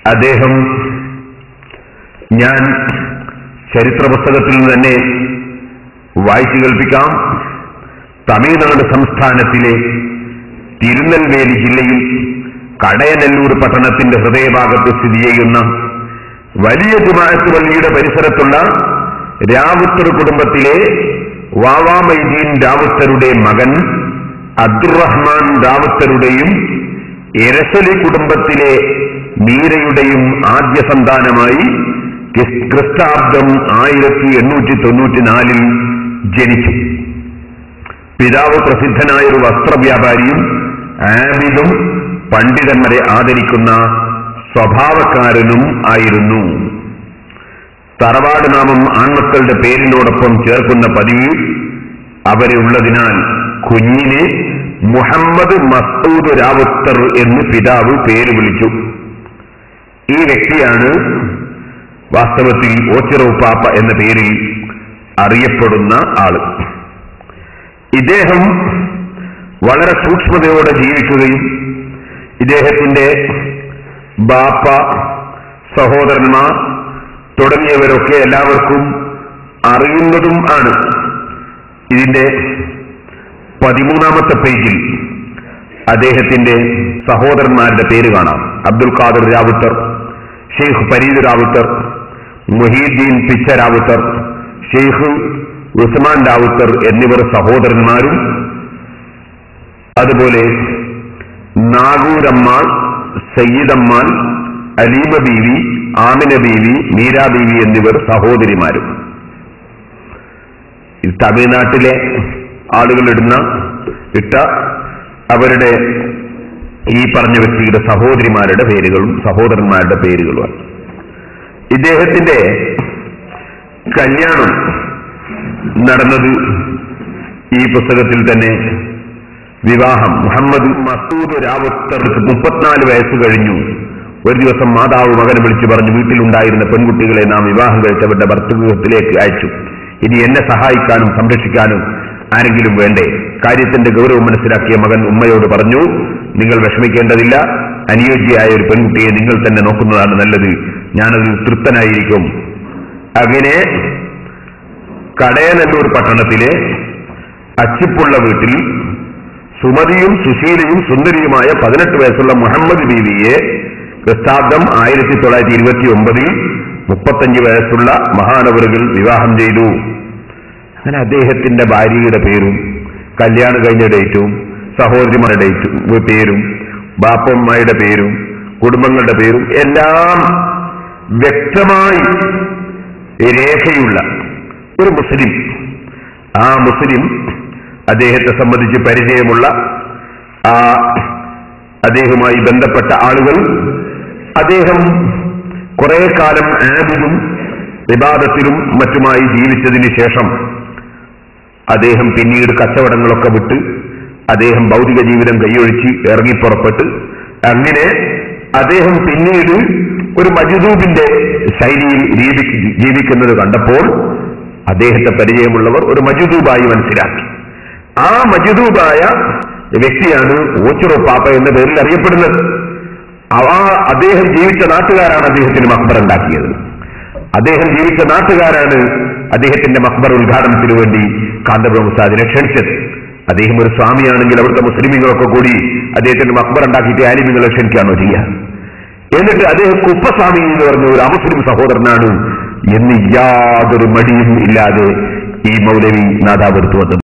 അദ്ദേഹം ഞാൻ ചരിത്ര പുസ്തകത്തിൽ നിന്ന് തന്നെ വായിച്ചു കേൾപ്പിക്കാം തമിഴ്നാട് സംസ്ഥാനത്തിലെ തിരുനെൽവേലി ജില്ലയിൽ കടയനെല്ലൂർ പട്ടണത്തിന്റെ ഹൃദയഭാഗത്ത് സ്ഥിതി ചെയ്യുന്ന വലിയ ജുമാഅത്ത് പള്ളിയുടെ പരിസരത്തുള്ള രാവുത്തർ കുടുംബത്തിലെ വാവാമൈദീൻ രാവുത്തരുടെ മകൻ അബ്ദുറഹ്മാൻ രാവുത്തരുടെയും എരസലി കുടുംബത്തിലെ മീരയുടെയും ആദ്യ സന്താനമായി ക്രിസ്- ക്രിസ്താബ്ദം ആയിരത്തി എണ്ണൂറ്റി തൊണ്ണൂറ്റിനാലിൽ ജനിച്ചു പിതാവ് പ്രസിദ്ധനായ ഒരു വസ്ത്രവ്യാപാരിയും ആബിദും പണ്ഡിതന്മാരെ ആദരിക്കുന്ന സ്വഭാവക്കാരനും ആയിരുന്നു തറവാട് നാമം ആൺമക്കളുടെ പേരിനോടൊപ്പം ചേർക്കുന്ന പതിവ് അവരെ ഉള്ളതിനാൽ കുഞ്ഞിനെ മുഹമ്മദ് മസൂദ് രാവുത്തർ എന്ന് പിതാവ് പേര് വിളിച്ചു ഈ വ്യക്തിയാണ് വാസ്തവത്തിൽ ഓച്ചിറവുപ്പാപ്പ എന്ന പേരിൽ അറിയപ്പെടുന്ന ആള് ഇദ്ദേഹം വളരെ സൂക്ഷ്മതയോടെ ജീവിക്കുകയും ഇദ്ദേഹത്തിന്റെ ബാപ്പ സഹോദരന്മാർ തുടങ്ങിയവരൊക്കെ എല്ലാവർക്കും അറിയുന്നതും ആണ് ഇതിന്റെ പതിമൂന്നാമത്തെ പേജിൽ അദ്ദേഹത്തിന്റെ സഹോദരന്മാരുടെ പേര് കാണാം അബ്ദുൽ ഖാദർ രാവുത്തർ ഷെയ്ഖ് ഫരീദ് രാവുത്തർ മുഹീദ്ദീൻ പിച്ച രാവുത്തർ ഷെയ്ഖ് ഉസ്മാൻ രാവുത്തർ എന്നിവർ സഹോദരന്മാരും അതുപോലെ നാഗൂരമ്മാൾ സയ്യിദമ്മാൾ അലീമ ബീവി ആമിന ബീവി മീര ബീവി എന്നിവർ സഹോദരിമാരും ഇത് തമിഴ്നാട്ടിലെ ആളുകൾ ഇടുന്ന ഇട്ട അവരുടെ ഈ പറഞ്ഞ വ്യക്തിയുടെ സഹോദരിമാരുടെ പേരുകളും സഹോദരന്മാരുടെ പേരുകളുമാണ് ഇദ്ദേഹത്തിന്റെ കല്യാണം നടന്നത് ഈ പുസ്തകത്തിൽ തന്നെ വിവാഹം മുഹമ്മദ് മസൂദ് രാവുത്തർക്ക് മുപ്പത്തിനാല് വയസ്സ് കഴിഞ്ഞു ഒരു ദിവസം മാതാവ് മകനെ വിളിച്ചു പറഞ്ഞു വീട്ടിലുണ്ടായിരുന്ന പെൺകുട്ടികളെ നാം വിവാഹം കഴിച്ചവരുടെ ഭർത്തൃഗൃഹത്തിലേക്ക് അയച്ചു ഇനി എന്നെ സഹായിക്കാനും സംരക്ഷിക്കാനും ആരെങ്കിലും വേണ്ടേ കാര്യത്തിന്റെ ഗൗരവം മനസ്സിലാക്കിയ മകൻ ഉമ്മയോട് പറഞ്ഞു നിങ്ങൾ വിഷമിക്കേണ്ടതില്ല അനുയോജ്യയായ ഒരു പെൺകുട്ടിയെ നിങ്ങൾ തന്നെ നോക്കുന്നതാണ് നല്ലത് ഞാനതിൽ തൃപ്തനായിരിക്കും അങ്ങനെ കടയനല്ലൂർ പട്ടണത്തിലെ അച്ചിപ്പുള്ള വീട്ടിൽ സുമതിയും സുശീലയും സുന്ദരിയുമായ പതിനെട്ട് വയസ്സുള്ള മുഹമ്മദ് ബീവിയെ ക്രിസ്താബ്ദം ആയിരത്തി തൊള്ളായിരത്തി ഇരുപത്തി ഒമ്പതിൽ മുപ്പത്തഞ്ച് വയസ്സുള്ള മഹാനവറുകൾ വിവാഹം ചെയ്തു അങ്ങനെ അദ്ദേഹത്തിന്റെ ഭാര്യയുടെ പേരും കല്യാണം കഴിഞ്ഞ ഡേറ്റും സഹോദരിമാരുടെ ഡേറ്റും പേരും ബാപ്പമ്മയുടെ പേരും കുടുംബങ്ങളുടെ പേരും എല്ലാം വ്യക്തമായി രേഖയുള്ള ഒരു മുസ്ലിം ആ മുസ്ലിം അദ്ദേഹത്തെ സംബന്ധിച്ച് പരിചയമുള്ള ആ അദ്ദേഹവുമായി ബന്ധപ്പെട്ട ആളുകൾ അദ്ദേഹം കുറെ കാലം ആബിലും വിവാദത്തിലും മറ്റുമായി ജീവിച്ചതിന് ശേഷം അദ്ദേഹം പിന്നീട് കച്ചവടങ്ങളൊക്കെ വിട്ട് അദ്ദേഹം ഭൗതിക ജീവിതം കൈയൊഴിച്ച് ഇറങ്ങിപ്പുറപ്പെട്ട് അങ്ങനെ അദ്ദേഹം പിന്നീട് ഒരു മജുദൂബിന്റെ ശൈലിയിൽ ജീവി- ജീവിക്കുന്നത് കണ്ടപ്പോൾ അദ്ദേഹത്തെ പരിചയമുള്ളവർ ഒരു മജുദൂബായി മനസ്സിലാക്കി ആ മജുദൂബായ വ്യക്തിയാണ് ഓച്ചിറോ പാപ്പ എന്ന പേരിൽ അറിയപ്പെടുന്നത് ആ അദ്ദേഹം ജീവിച്ച നാട്ടുകാരാണ് അദ്ദേഹത്തിന് മക്ബർ ഉണ്ടാക്കിയത് അദ്ദേഹം ജീവിച്ച നാട്ടുകാരാണ് അദ്ദേഹത്തിന്റെ മക്ബർ ഉദ്ഘാടനത്തിന് വേണ്ടി കാന്തപുരം ഉസ്താദിനെ ക്ഷണിച്ചത് അദ്ദേഹം ഒരു സ്വാമിയാണെങ്കിൽ അവിടുത്തെ മുസ്ലിമുകളൊക്കെ കൂടി അദ്ദേഹത്തിന്റെ മക്ബർ ഉണ്ടാക്കിയിട്ട് ആലിമികളെ ക്ഷണിക്കുകയാണോ ചെയ്യുക എന്നിട്ട് അദ്ദേഹം കുപ്പസ്വാമി എന്ന് പറഞ്ഞ ഒരു അമുസ്ലിം സഹോദരനാണ് എന്ന് യാതൊരു മടിയും ഇല്ലാതെ ഈ മൗലവി നാദാപുരത്ത് വന്നത്